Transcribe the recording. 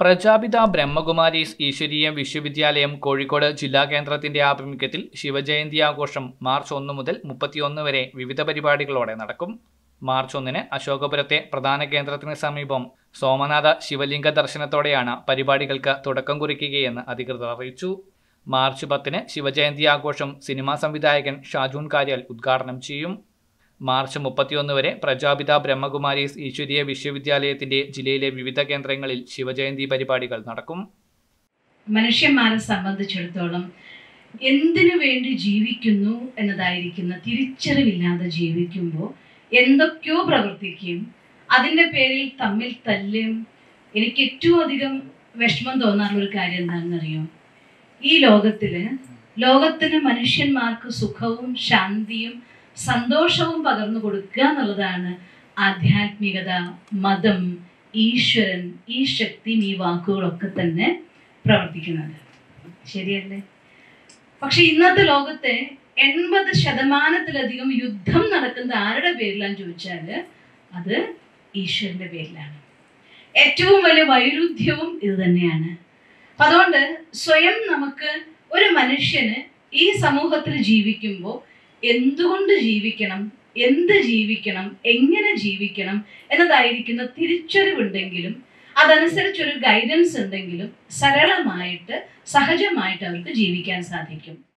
പ്രജാപിത ബ്രഹ്മകുമാരീസ് ഈശ്വരീയ വിശ്വവിദ്യാലയം കോഴിക്കോട് ജില്ലാ കേന്ദ്രത്തിന്റെ ആഭിമുഖ്യത്തിൽ ശിവജയന്തി ആഘോഷം മാർച്ച് ഒന്ന് മുതൽ മുപ്പത്തിയൊന്ന് വരെ വിവിധ പരിപാടികളോടെ നടക്കും മാർച്ച് ഒന്നിന് അശോകപുരത്തെ പ്രധാന കേന്ദ്രത്തിന് സമീപം സോമനാഥ ശിവലിംഗ ദർശനത്തോടെയാണ് പരിപാടികൾക്ക് തുടക്കം കുറിക്കുകയെന്ന് അധികൃതർ അറിയിച്ചു മാർച്ച് പത്തിന് ശിവജയന്തി ആഘോഷം സിനിമാ സംവിധായകൻ ഷാജൂൺ കാര്യാൽ ഉദ്ഘാടനം ചെയ്യും മാർച്ച് മുപ്പത്തിയൊന്ന് വരെ പ്രജാപിത ബ്രഹ്മകുമാരീസ് ഈശ്വരീയ വിശ്വവിദ്യാലയത്തിന്റെ ജില്ലയിലെ വിവിധ കേന്ദ്രങ്ങളിൽ ശിവജയന്തി പരിപാടികൾ നടക്കും മനുഷ്യന്മാരെ സംബന്ധിച്ചിടത്തോളം എന്തിനു വേണ്ടി ജീവിക്കുന്നു എന്നതായിരിക്കുന്ന തിരിച്ചറിവില്ലാതെ ജീവിക്കുമ്പോൾ എന്തൊക്കെയോ പ്രവർത്തിക്കും അതിൻ്റെ പേരിൽ തമ്മിൽ തല്ലും എനിക്ക് ഏറ്റവും അധികം വിഷമം തോന്നാറുള്ള ഒരു കാര്യം എന്താണെന്നറിയോ ഈ ലോകത്തിൽ ലോകത്തിന് മനുഷ്യന്മാർക്ക് സുഖവും ശാന്തിയും സന്തോഷവും പകർന്നു കൊടുക്കുക എന്നുള്ളതാണ് ആധ്യാത്മികത മതം ഈശ്വരൻ ഈ ശക്തിയും ഈ വാക്കുകളൊക്കെ തന്നെ പ്രവർത്തിക്കുന്നത് ശരിയല്ലേ പക്ഷെ ഇന്നത്തെ ലോകത്തെ എൺപത് ശതമാനത്തിലധികം യുദ്ധം നടക്കുന്നത് ആരുടെ പേരിലാന്ന് ചോദിച്ചാൽ അത് ഈശ്വരന്റെ പേരിലാണ് ഏറ്റവും വലിയ വൈരുദ്ധ്യവും ഇത് തന്നെയാണ് അപ്പൊ അതുകൊണ്ട് സ്വയം നമുക്ക് ഒരു മനുഷ്യന് ഈ സമൂഹത്തിൽ ജീവിക്കുമ്പോൾ എന്തുകൊണ്ട് ജീവിക്കണം എന്ത് ജീവിക്കണം എങ്ങനെ ജീവിക്കണം എന്നതായിരിക്കുന്ന തിരിച്ചറിവുണ്ടെങ്കിലും അതനുസരിച്ചൊരു ഗൈഡൻസ് ഉണ്ടെങ്കിലും സരളമായിട്ട് സഹജമായിട്ട് അവർക്ക് ജീവിക്കാൻ സാധിക്കും